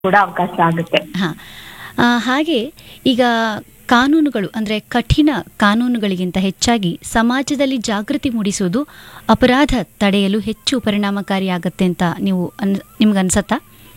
ಕೂಡ ಅವಕಾಶ ಆಗುತ್ತೆ ಹಾ ಆ, ಹಾಗೆ ಈಗ ಕಾನೂನುಗಳು ಅಂದರೆ ಕಠಿಣ ಕಾನೂನುಗಳಿಗಿಂತ ಹೆಚ್ಚಾಗಿ ಸಮಾಜದಲ್ಲಿ ಜಾಗೃತಿ ಮೂಡಿಸುವುದು ಅಪರಾಧ ತಡೆಯಲು ಹೆಚ್ಚು ಪರಿಣಾಮಕಾರಿಯಾಗತ್ತೆ ಅಂತ ನೀವು ಅನ್ ನಿಮ್ಗನ್ಸತ್ತಾ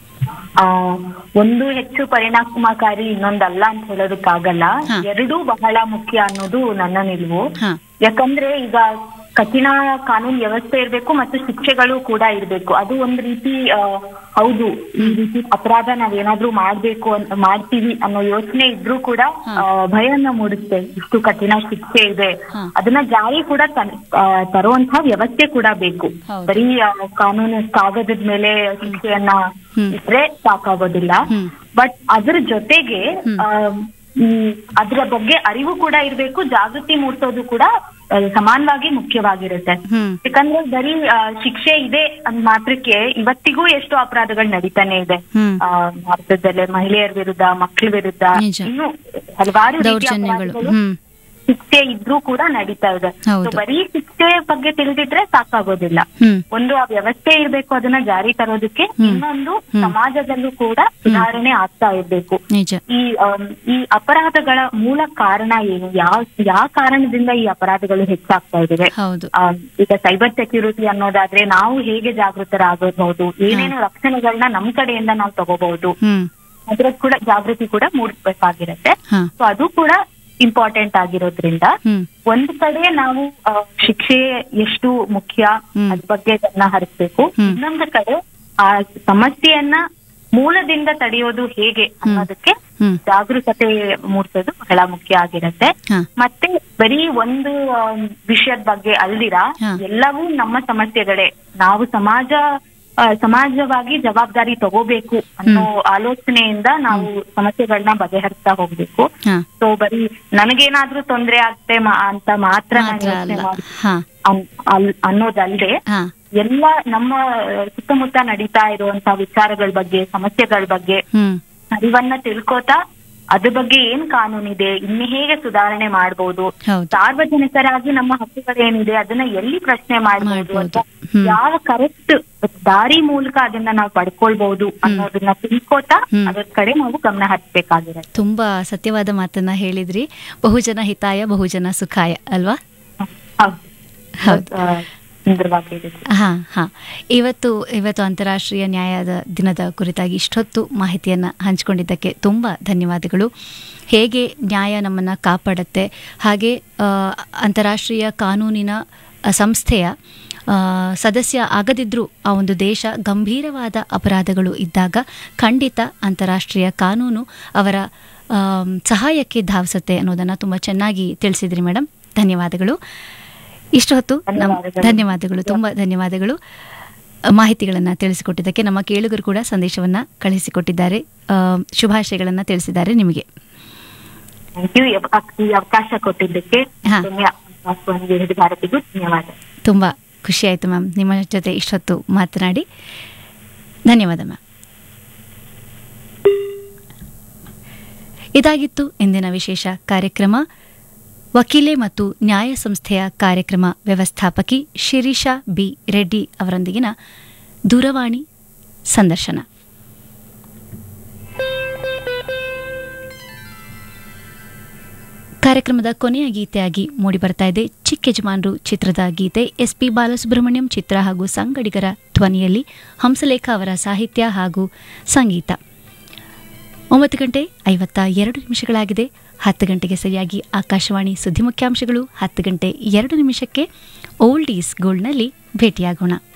ಆ ಒಂದು ಹೆಚ್ಚು ಪರಿಣಾಮಕಾರಿ ಇನ್ನೊಂದಲ್ಲ ಅಂತ ಹೇಳೋದಕ್ಕಾಗಲ್ಲ ಹಾ. ಎರಡೂ ಬಹಳ ಮುಖ್ಯ ಅನ್ನೋದು ನನ್ನ ನಿಲುವು ಹಾ ಯಾಕಂದ್ರೆ ಈಗ ಕಠಿಣ ಕಾನೂನು ವ್ಯವಸ್ಥೆ ಇರಬೇಕು ಮತ್ತು ಶಿಕ್ಷೆಗಳು ಕೂಡ ಇರಬೇಕು ಅದು ಒಂದ್ ರೀತಿ ಆ, ಹೌದು ಈ ರೀತಿ ಅಪರಾಧ ನಾವೇನಾದ್ರೂ ಮಾಡ್ಬೇಕು ಅಂತ ಮಾಡ್ತೀವಿ ಅನ್ನೋ ಯೋಚನೆ ಇದ್ರೂ ಕೂಡ ಹಾ. ಆ, ಭಯವನ್ನ ಮೂಡಿಸುತ್ತೆ ಇಷ್ಟು ಕಠಿಣ ಶಿಕ್ಷೆ ಇದೆ ಹಾ. ಅದನ್ನ ಜಾರಿ ಕೂಡ ತನ್- ಆ, ತರುವಂತಹ ವ್ಯವಸ್ಥೆ ಕೂಡ ಬೇಕು ಹೌದು. ಬರೀ ಆ, ಕಾನೂನು ಕಾಗದದ ಮೇಲೆ ಶಿಕ್ಷೆಯನ್ನ ಹ್ಮ್. ಇಟ್ರೆ ಸಾಕಾಗೋದಿಲ್ಲ ಹ್ಮ್. ಬಟ್ ಅದ್ರ ಜೊತೆಗೆ ಹ್ಮ್. ಆ, ಮ್, ಅದ್ರ ಬಗ್ಗೆ ಅರಿವು ಕೂಡ ಇರಬೇಕು ಜಾಗೃತಿ ಮೂಡಿಸೋದು ಕೂಡ ಆ, ಸಮಾನವಾಗಿ ಮುಖ್ಯವಾಗಿರುತ್ತೆ ಹ್ಮ್ ಯಾಕಂದ್ರೆ ಬರೀ ಆ, ಶಿಕ್ಷೆ ಇದೆ ಅಂದ್ ಮಾತ್ರಕ್ಕೆ ಇವತ್ತಿಗೂ ಎಷ್ಟೋ ಅಪರಾಧಗಳು ನಡೀತಾನೆ ಇದೆ ಹ್ಮ್ ಆ, ಭಾರತದಲ್ಲೇ ಮಹಿಳೆಯರ ವಿರುದ್ಧ ಮಕ್ಕಳ ವಿರುದ್ಧ ನಿಜ. ಇನ್ನು ಹಲವಾರು ರೀತಿಯ ದೌರ್ಜನ್ಯಗಳು ಅಪರಾಧಗಳು ಹ್ಮ್ ಶಿಕ್ಷೆ ಇದ್ರೂ ಕೂಡ ನಡೀತಾ ಇದೆ ಹೌದು. So, ಬರೀ ಶಿಕ್ಷೆ ಬಗ್ಗೆ ತಿಳಿದಿದ್ರೆ ಸಾಕಾಗೋದಿಲ್ಲ ಹ್ಮ್ ಒಂದು ಆ ವ್ಯವಸ್ಥೆ ಇರ್ಬೇಕು ಅದನ್ನ ಜಾರಿ ತರೋದಕ್ಕೆ ಹ್ಮ್. ಇನ್ನೊಂದು ಹ್ಮ್. ಸಮಾಜದಲ್ಲೂ ಕೂಡ ಸುಧಾರಣೆ ಆಗ್ತಾ ಇರ್ಬೇಕು ನಿಜ ಈ ಆಮ್, ಈ ಅಪರಾಧಗಳ ಮೂಲ ಕಾರಣ ಏನು ಯಾವ ಯಾವ ಕಾರಣದಿಂದ ಈ ಅಪರಾಧಗಳು ಹೆಚ್ಚಾಗ್ತಾ ಇದಾವೆ ಹೌದು ಆಮ್, ಈಗ ಸೈಬರ್ ಸೆಕ್ಯೂರಿಟಿ ಅನ್ನೋದಾದ್ರೆ ನಾವು ಹೇಗೆ ಜಾಗೃತರಾಗಬಹುದು ಏನೇನು ರಕ್ಷಣೆಗಳನ್ನ ನಮ್ ಕಡೆಯಿಂದ ನಾವು ತಗೋಬಹುದು ಹ್ಮ್ ಅದ್ರ ಕೂಡ ಜಾಗೃತಿ ಕೂಡ ಮೂಡಿಸ್ಬೇಕಾಗಿರತ್ತೆ ಹಾ ಸೊ ಅದು ಕೂಡ ಇಂಪಾರ್ಟೆಂಟ್ ಆಗಿರೋದ್ರಿಂದ ಹ್ಮ್ ಒಂದ್ ಕಡೆ ನಾವು ಆ, ಶಿಕ್ಷೆ ಎಷ್ಟು ಮುಖ್ಯ ಹ್ಮ್. ಅದ್ರ ಬಗ್ಗೆ ಗಮನ ಹರಿಸ್ಬೇಕು ಹ್ಮ್. ಇನ್ನೊಂದು ಕಡೆ ಆ ಸಮಸ್ಯೆಯನ್ನ ಮೂಲದಿಂದ ತಡೆಯೋದು ಹೇಗೆ ಅನ್ನೋದಕ್ಕೆ ಹ್ಮ್ ಜಾಗರೂಕತೆ ಮೂಡಿಸೋದು ಬಹಳ ಮುಖ್ಯ ಆಗಿರತ್ತೆ ಹಾ ಮತ್ತೆ ಬರೀ ಒಂದು ಆಮ್, ವಿಷಯದ ಬಗ್ಗೆ ಅಲ್ದಿರ ಹಾ. ಎಲ್ಲವೂ ನಮ್ಮ ಸಮಸ್ಯೆಗಳೇ ನಾವು ಸಮಾಜ ಆ, ಸಮಾಜವಾಗಿ ಜವಾಬ್ದಾರಿ ತಗೋಬೇಕು ಅನ್ನೋ ಆಲೋಚನೆಯಿಂದ ನಾವು ಸಮಸ್ಯೆಗಳನ್ನ ಬಗೆಹರಿಸ್ತಾ ಹೋಗ್ಬೇಕು ಹಾ ಸೊ ಬರೀ ನನಗೇನಾದ್ರೂ ತೊಂದ್ರೆ ಆಗ್ತೆ ಮಾ- ಅಂತ ಮಾತ್ರ ನಾನ್ ಮಾತ್ರ ಯೋಚ್ನೆ ಅಲ್ಲ ಮಾಡಿ ಹಾ ಅನ್- ಅಲ್- ಅನ್ನೋದಲ್ದೆ ಹಾ ಎಲ್ಲ ನಮ್ಮ ಸುತ್ತಮುತ್ತ ನಡೀತಾ ಇರುವಂತ ವಿಚಾರಗಳ ಬಗ್ಗೆ ಸಮಸ್ಯೆಗಳ ಬಗ್ಗೆ ಹ್ಮ್ ಅರಿವನ್ನ ತಿಳ್ಕೋತಾ ಅದ್ರ ಬಗ್ಗೆ ಏನ್ ಕಾನೂನಿದೆ ಇನ್ನು ಹೇಗೆ ಸುಧಾರಣೆ ಮಾಡಬಹುದು ಹೌದು ಸಾರ್ವಜನಿಕರಾಗಿ ನಮ್ಮ ಹಕ್ಕುಗಳೇನಿದೆ ಅದನ್ನ ಎಲ್ಲಿ ಪ್ರಶ್ನೆ ಮಾಡಬಹುದು ಮಾಡ್ಬೋದು. ಅಂತ ಹ್ಮ್. ಯಾವ ಕರೆಕ್ಟ್ ದಾರಿ ಮೂಲಕ ಅದನ್ನ ನಾವು ಪಡ್ಕೊಳ್ಬಹುದು ಅನ್ನೋದನ್ನ ತಿಳ್ಕೋತಾ ಹ್ಮ್. ಅದ್ರ ಕಡೆ ನಾವು ಗಮನ ಹರಿಸ್ಬೇಕಾಗಿರತ್ತೆ ತುಂಬಾ ಸತ್ಯವಾದ ಮಾತನ್ನ ಹೇಳಿದ್ರಿ ಬಹುಜನ ಹಿತಾಯ ಬಹುಜನ ಸುಖಾಯ ಅಲ್ವಾ ಹೌದು ಹೌದು. ಆ, ಸುಂದರವಾಗಿ ಹೇಳಿದ್ರಿ. ಹಾ ಹಾ ಇವತ್ತು ಇವತ್ತು ಅಂತಾರಾಷ್ಟ್ರೀಯ ನ್ಯಾಯದ ದಿನದ ಕುರಿತಾಗಿ ಇಷ್ಟೊತ್ತು ಮಾಹಿತಿಯನ್ನು ಹಂಚಿಕೊಂಡಿದ್ದಕ್ಕೆ ತುಂಬ ಧನ್ಯವಾದಗಳು ಹೇಗೆ ನ್ಯಾಯ ನಮ್ಮನ್ನು ಕಾಪಾಡುತ್ತೆ ಹಾಗೆ ಆ, ಅಂತಾರಾಷ್ಟ್ರೀಯ ಕಾನೂನಿನ ಆ, ಸಂಸ್ಥೆಯ ಆ, ಸದಸ್ಯ ಆಗದಿದ್ದರೂ ಆ ಒಂದು ದೇಶ ಗಂಭೀರವಾದ ಅಪರಾಧಗಳು ಇದ್ದಾಗ ಖಂಡಿತ ಅಂತಾರಾಷ್ಟ್ರೀಯ ಕಾನೂನು ಅವರ ಆಮ್, ಸಹಾಯಕ್ಕೆ ಧಾವಿಸುತ್ತೆ ಅನ್ನೋದನ್ನು ತುಂಬ ಚೆನ್ನಾಗಿ ತಿಳಿಸಿದ್ರಿ ಮೇಡಮ್ ಧನ್ಯವಾದಗಳು ಇಷ್ಟು ಹೊತ್ತು ನಮ್ಮ ಧನ್ಯವಾದಗಳು. ಧನ್ಯವಾದಗಳು ತುಂಬ ಧನ್ಯವಾದಗಳು ಮಾಹಿತಿಗಳನ್ನು ತಿಳಿಸಿಕೊಟ್ಟಿದ್ದಕ್ಕೆ ನಮ್ಮ ಕೇಳುಗರು ಕೂಡ ಸಂದೇಶವನ್ನು ಕಳಿಸಿಕೊಟ್ಟಿದ್ದಾರೆ ಆ, ಶುಭಾಶಯಗಳನ್ನು ತಿಳಿಸಿದ್ದಾರೆ ನಿಮಗೆ ಥ್ಯಾಂಕ್ ಯು ಈ ಅವಕಾಶ ಕೊಟ್ಟಿದ್ದಕ್ಕೆ ಹಾ. ಧನ್ಯ ಆಕಾಶವಾಣಿ ವಿವಿಧ ಭಾರತಿಗೂ ಧನ್ಯವಾದ ತುಂಬ ಖುಷಿ ಆಯಿತು ಮ್ಯಾಮ್ ನಿಮ್ಮ ಜೊತೆ ಇಷ್ಟೊತ್ತು ಮಾತನಾಡಿ ಧನ್ಯವಾದ ಮ್ಯಾಮ್ ಇದಾಗಿತ್ತು ಇಂದಿನ ವಿಶೇಷ ಕಾರ್ಯಕ್ರಮ ವಕೀಲೆ ಮತ್ತು ನ್ಯಾಯ ಸಂಸ್ಥೆಯ ಕಾರ್ಯಕ್ರಮ ವ್ಯವಸ್ಥಾಪಕಿ ಶಿರೀಷಾ ಬಿ ರೆಡ್ಡಿ ಅವರೊಂದಿಗಿನ ದೂರವಾಣಿ ಸಂದರ್ಶನ ಕಾರ್ಯಕ್ರಮದ ಕೊನೆಯ ಗೀತೆಯಾಗಿ ಮೂಡಿಬರ್ತಾ ಇದೆ ಚಿಕ್ಕ ಯಜಮಾನ್ರು ಚಿತ್ರದ ಗೀತೆ ಎಸ್ ಪಿ ಬಾಲಸುಬ್ರಹ್ಮಣ್ಯಂ ಚಿತ್ರ ಹಾಗೂ ಸಂಗಡಿಗರ ಧ್ವನಿಯಲ್ಲಿ ಹಂಸಲೇಖ ಅವರ ಸಾಹಿತ್ಯ ಹಾಗೂ ಸಂಗೀತ ಒಂಬತ್ತು ಗಂಟೆ ಐವತ್ತ ಎರಡು ನಿಮಿಷಗಳಾಗಿದೆ ಹತ್ತು ಗಂಟೆಗೆ ಸರಿಯಾಗಿ ಆಕಾಶವಾಣಿ ಸುದ್ದಿ ಮುಖ್ಯಾಂಶಗಳು ಹತ್ತು ಗಂಟೆ ಎರಡು ನಿಮಿಷಕ್ಕೆ ಓಲ್ಡ್ ಈಸ್ ಗೋಲ್ಡ್ನಲ್ಲಿ ಭೇಟಿಯಾಗೋಣ